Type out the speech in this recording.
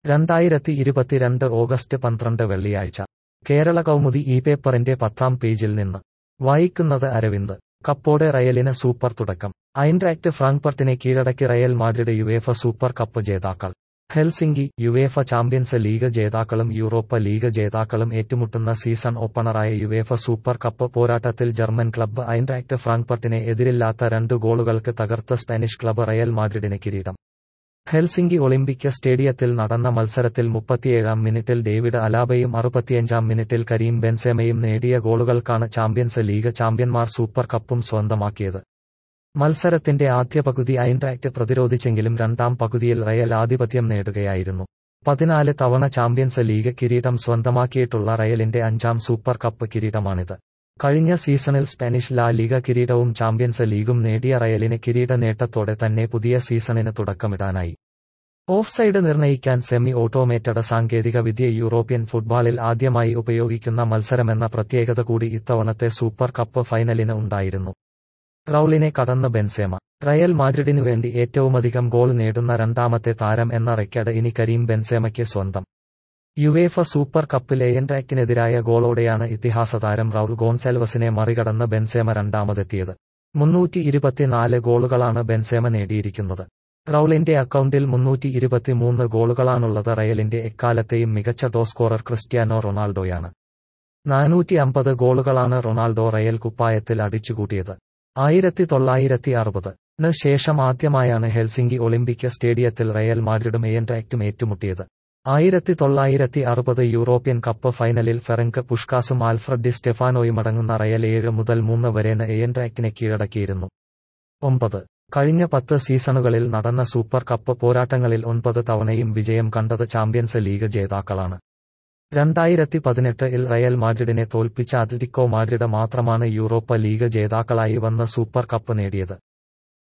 രണ്ടായിരത്തി ഇരുപത്തിരണ്ട് ഓഗസ്റ്റ് പന്ത്രണ്ട് വെള്ളിയാഴ്ച കേരള കൗമുദി ഈ പേപ്പറിന്റെ പത്താം പേജിൽ നിന്ന് വായിക്കുന്നത് അരവിന്ദ് കപ്പോടെ റയലിന് സൂപ്പർ തുടക്കം ഐൻട്രാക്ട് ഫ്രാങ്ക്ഫർട്ടിനെ കീഴടക്കി Real Madrid UEFA super cup ജേതാക്കൾ ഹെൽസിംഗി യുവേഫ ചാമ്പ്യൻസ് ലീഗ് ജേതാക്കളും യൂറോപ്പ ലീഗ് ജേതാക്കളും ഏറ്റുമുട്ടുന്ന സീസൺ ഓപ്പണറായ യുവേഫ സൂപ്പർ കപ്പ് പോരാട്ടത്തിൽ ജർമ്മൻ ക്ലബ്ബ് ഐൻട്രാക്ട് ഫ്രാങ്ക്ഫർട്ടിനെ എതിരില്ലാത്ത രണ്ട് ഗോളുകൾക്ക് തകർത്ത സ്പാനിഷ് ക്ലബ്ബ് റയൽ മാഡ്രിഡിന് കിരീടം ഹെൽസിംഗി ഒളിമ്പിക് സ്റ്റേഡിയത്തിൽ നടന്ന മത്സരത്തിൽ മുപ്പത്തിയേഴാം മിനിറ്റിൽ ഡേവിഡ് അലാബയും അറുപത്തിയഞ്ചാം മിനിറ്റിൽ കരീം ബെൻസേമയും നേടിയ ഗോളുകൾക്കാണ് ചാമ്പ്യൻസ് ലീഗ് ചാമ്പ്യന്മാർ സൂപ്പർ കപ്പും സ്വന്തമാക്കിയത് മത്സരത്തിന്റെ ആദ്യ പകുതി ഐൻട്രാക്ട് പ്രതിരോധിച്ചെങ്കിലും രണ്ടാം പകുതിയിൽ റയൽ ആധിപത്യം നേടുകയായിരുന്നു പതിനാല് തവണ ചാമ്പ്യൻസ് ലീഗ് കിരീടം സ്വന്തമാക്കിയിട്ടുള്ള റയലിന്റെ അഞ്ചാം സൂപ്പർ കപ്പ് കിരീടമാണിത് കഴിഞ്ഞ സീസണിൽ സ്പാനിഷ് ലാ ലീഗ കിരീടവും ചാമ്പ്യൻസ് ലീഗും നേടിയ റയലിന് കിരീട നേട്ടത്തോടെ തന്നെ പുതിയ സീസണിന് തുടക്കമിടാനായി ഓഫ് സൈഡ് നിർണ്ണയിക്കാൻ സെമി ഓട്ടോമേറ്റഡ് സാങ്കേതിക വിദ്യ യൂറോപ്യൻ ഫുട്ബോളിൽ ആദ്യമായി ഉപയോഗിക്കുന്ന മത്സരമെന്ന പ്രത്യേകത കൂടി ഇത്തവണത്തെ സൂപ്പർ കപ്പ് ഫൈനലിന് ഉണ്ടായിരുന്നു റൌളിനെ കടന്ന് ബെൻസേമ റയൽ മാഡ്രിഡിനു വേണ്ടി ഏറ്റവുമധികം ഗോൾ നേടുന്ന രണ്ടാമത്തെ താരം എന്ന റെക്കർഡ് ഇനി കരീം ബെൻസേമയ്ക്ക് സ്വന്തം യുവേഫ സൂപ്പർ കപ്പിൽ എയൻട്രാക്റ്റിനെതിരായ ഗോളോടെയാണ് ഇതിഹാസ താരം റൌൾ ഗോൺസാൽവസിനെ മറികടന്ന് ബെൻസേമ രണ്ടാമതെത്തിയത് മുന്നൂറ്റി ഇരുപത്തിനാല് ഗോളുകളാണ് ബെൻസേമ നേടിയിരിക്കുന്നത് റൌളിന്റെ അക്കൗണ്ടിൽ മുന്നൂറ്റി ഇരുപത്തിമൂന്ന് ഗോളുകളാണുള്ളത് റയലിന്റെ എക്കാലത്തെയും മികച്ച ടോപ്പ് സ്കോറർ ക്രിസ്ത്യാനോ റൊണാൾഡോയാണ് നാനൂറ്റി അമ്പത് ഗോളുകളാണ് റൊണാൾഡോ റയൽ കുപ്പായത്തിൽ അടിച്ചുകൂട്ടിയത് ആയിരത്തി തൊള്ളായിരത്തി അറുപത് ന് ശേഷം ആദ്യമായാണ് ഹെൽസിംഗി ഒളിമ്പിക് സ്റ്റേഡിയത്തിൽ റയൽ മാഡ്രിഡും എയൻട്രാക്റ്റും ഏറ്റുമുട്ടിയത് ആയിരത്തി തൊള്ളായിരത്തി അറുപത് യൂറോപ്യൻ കപ്പ് ഫൈനലിൽ ഫെറങ്ക് പുഷ്കാസും ആൽഫ്രഡ് ഡി സ്റ്റെഫാനോയും അടങ്ങുന്ന റയൽ ഏഴ് മുതൽ മൂന്ന് വരെന് എയൻട്രാക്റ്റിനെ കീഴടക്കിയിരുന്നു ഒമ്പത് കഴിഞ്ഞ പത്ത് സീസണുകളിൽ നടന്ന സൂപ്പർ കപ്പ് പോരാട്ടങ്ങളിൽ ഒൻപത് തവണയും വിജയം കണ്ടത് ചാമ്പ്യൻസ് ലീഗ് ജേതാക്കളാണ് രണ്ടായിരത്തി പതിനെട്ടിൽ റയൽ മാഡ്രിഡിനെ തോൽപ്പിച്ച അത്ലറ്റിക്കോ മാഡ്രിഡ് മാത്രമാണ് യൂറോപ്പ ലീഗ് ജേതാക്കളായി വന്ന് സൂപ്പർ കപ്പ് നേടിയത്